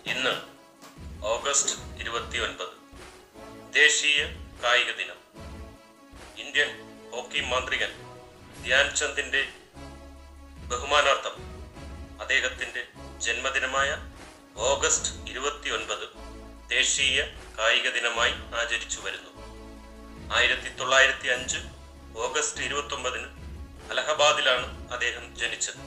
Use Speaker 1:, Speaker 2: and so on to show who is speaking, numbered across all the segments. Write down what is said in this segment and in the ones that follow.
Speaker 1: ഇന്ന് ഓഗസ്റ്റ് ഇരുപത്തി ഒൻപത് ദേശീയ കായിക ദിനം ഇന്ത്യൻ ഹോക്കി മാന്ത്രികൻ ധ്യാൻ ചന്ദിന്റെ ബഹുമാനാർത്ഥം അദ്ദേഹത്തിന്റെ ജന്മദിനമായ ഓഗസ്റ്റ് ഇരുപത്തി ഒൻപത് ദേശീയ കായിക ദിനമായി ആചരിച്ചു വരുന്നു ആയിരത്തി തൊള്ളായിരത്തി അഞ്ച് ഓഗസ്റ്റ് ഇരുപത്തി ഒമ്പതിന് അലഹബാദിലാണ് അദ്ദേഹം ജനിച്ചത്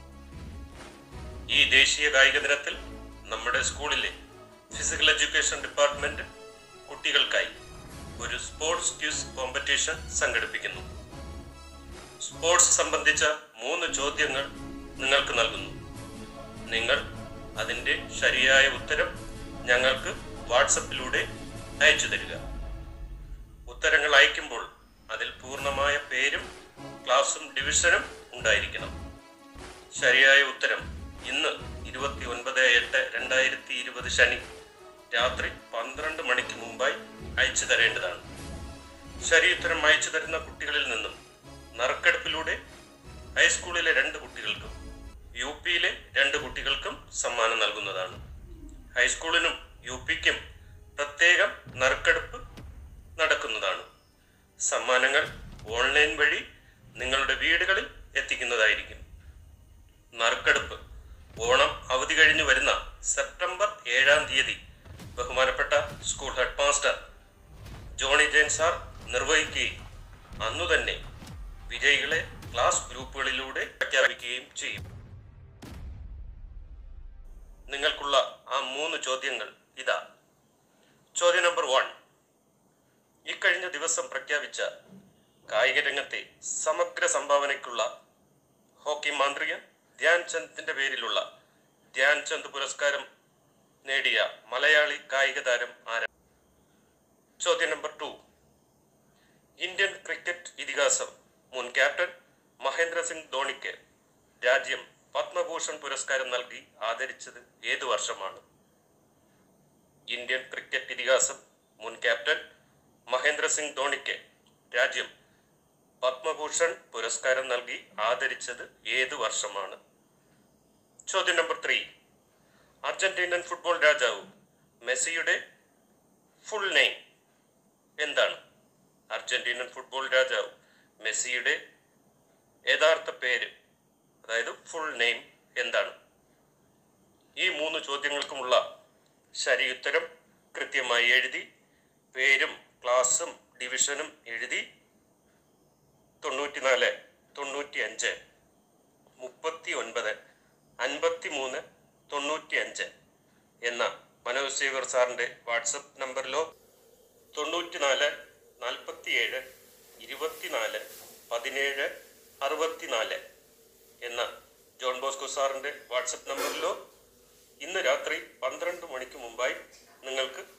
Speaker 1: ഈ ദേശീയ കായിക ദിനത്തിൽ നമ്മുടെ സ്കൂളിലെ ഫിസിക്കൽ എഡ്യൂക്കേഷൻ ഡിപ്പാർട്ട്മെന്റ് കുട്ടികൾക്കായി ഒരു സ്പോർട്സ് ക്യൂസ് കോമ്പറ്റീഷൻ സംഘടിപ്പിക്കുന്നു സ്പോർട്സ് സംബന്ധിച്ച മൂന്ന് ചോദ്യങ്ങൾ നിങ്ങൾക്ക് നൽകുന്നു നിങ്ങൾ അതിൻ്റെ ശരിയായ ഉത്തരം ഞങ്ങൾക്ക് വാട്സപ്പിലൂടെ അയച്ചു തരിക ഉത്തരങ്ങൾ അയക്കുമ്പോൾ അതിൽ പൂർണ്ണമായ പേരും ക്ലാസും ഡിവിഷനും ഉണ്ടായിരിക്കണം ശരിയായ ഉത്തരം ഇന്ന് ഇരുപത്തി ഒൻപത് എട്ട് രണ്ടായിരത്തി ഇരുപത് ശനി രാത്രി പന്ത്രണ്ട് മണിക്ക് മുമ്പായി അയച്ചു തരേണ്ടതാണ് ശരി ഉത്തരം അയച്ചു തരുന്ന കുട്ടികളിൽ നിന്നും നറുക്കെടുപ്പിലൂടെ ഹൈസ്കൂളിലെ രണ്ട് കുട്ടികൾക്കും യു പിയിലെ രണ്ട് കുട്ടികൾക്കും സമ്മാനം നൽകുന്നതാണ് ഹൈസ്കൂളിനും യു പിക്കും പ്രത്യേകം നറുക്കെടുപ്പ് നടക്കുന്നതാണ് സമ്മാനങ്ങൾ ഓൺലൈൻ വഴി നിങ്ങളുടെ വീടുകളിൽ എത്തിക്കുന്നതായിരിക്കും നറുക്കെടുപ്പ് ഓണം അവധി കഴിഞ്ഞു വരുന്ന സെപ്റ്റംബർ ഏഴാം തീയതി ബഹുമാനപ്പെട്ട school head master Johny Jain sir നിർവഹിക്കുകയും അന്നു തന്നെ വിജയികളെ ക്ലാസ് ഗ്രൂപ്പുകളിലൂടെ പ്രഖ്യാപിക്കുകയും ചെയ്യും നിങ്ങൾക്കുള്ള ആ മൂന്ന് ചോദ്യങ്ങൾ ഇതാ ചോദ്യം നമ്പർ വൺ ഇക്കഴിഞ്ഞ ദിവസം പ്രഖ്യാപിച്ച കായിക രംഗത്തെ സമഗ്ര സംഭാവനയ്ക്കുള്ള ഹോക്കി മാന്ത്രികൻ ധ്യാൻ ചന്ദിന്റെ പേരിലുള്ള ധ്യാൻ ചന്ദ് പുരസ്കാരം നേടിയ മലയാളി കായിക താരം ആരാ ചോദ്യം നമ്പർ ടു ഇന്ത്യൻ ക്രിക്കറ്റ് ഇതിഹാസം മുൻ ക്യാപ്റ്റൻ മഹേന്ദ്ര സിംഗ് ധോണിക്ക് രാജ്യം പത്മഭൂഷൺ പുരസ്കാരം നൽകി ആദരിച്ചത് ഏതു വർഷമാണ് ഇന്ത്യൻ ക്രിക്കറ്റ് ഇതിഹാസം മുൻ ക്യാപ്റ്റൻ മഹേന്ദ്ര സിംഗ് ധോണിക്ക് രാജ്യം പത്മഭൂഷൺ പുരസ്കാരം നൽകി ആദരിച്ചത് ഏത് വർഷമാണ് ചോദ്യം നമ്പർ ത്രീ അർജന്റീനൻ ഫുട്ബോൾ രാജാവ് മെസ്സിയുടെ ഫുൾ നെയിം എന്താണ് അർജന്റീനൻ ഫുട്ബോൾ രാജാവ് മെസ്സിയുടെ യഥാർത്ഥ പേര് അതായത് ഫുൾ നെയിം എന്താണ് ഈ മൂന്ന് ചോദ്യങ്ങൾക്കുമുള്ള ശരി ഉത്തരം കൃത്യമായി എഴുതി പേരും ക്ലാസ്സും ഡിവിഷനും എഴുതി തൊണ്ണൂറ്റിനാല് തൊണ്ണൂറ്റി അഞ്ച് മുപ്പത്തി ഒൻപത് അൻപത്തി മൂന്ന് തൊണ്ണൂറ്റി അഞ്ച് എന്ന മനോജ് സേവർ സാറിൻ്റെ വാട്സപ്പ് നമ്പറിലോ തൊണ്ണൂറ്റിനാല് നാൽപ്പത്തിയേഴ് ഇരുപത്തിനാല് പതിനേഴ് അറുപത്തിനാല് എന്ന ജോൺ ബോസ്കോ സാറിൻ്റെ വാട്സപ്പ് നമ്പറിലോ ഇന്ന് രാത്രി പന്ത്രണ്ട് മണിക്ക് മുമ്പായി നിങ്ങൾക്ക്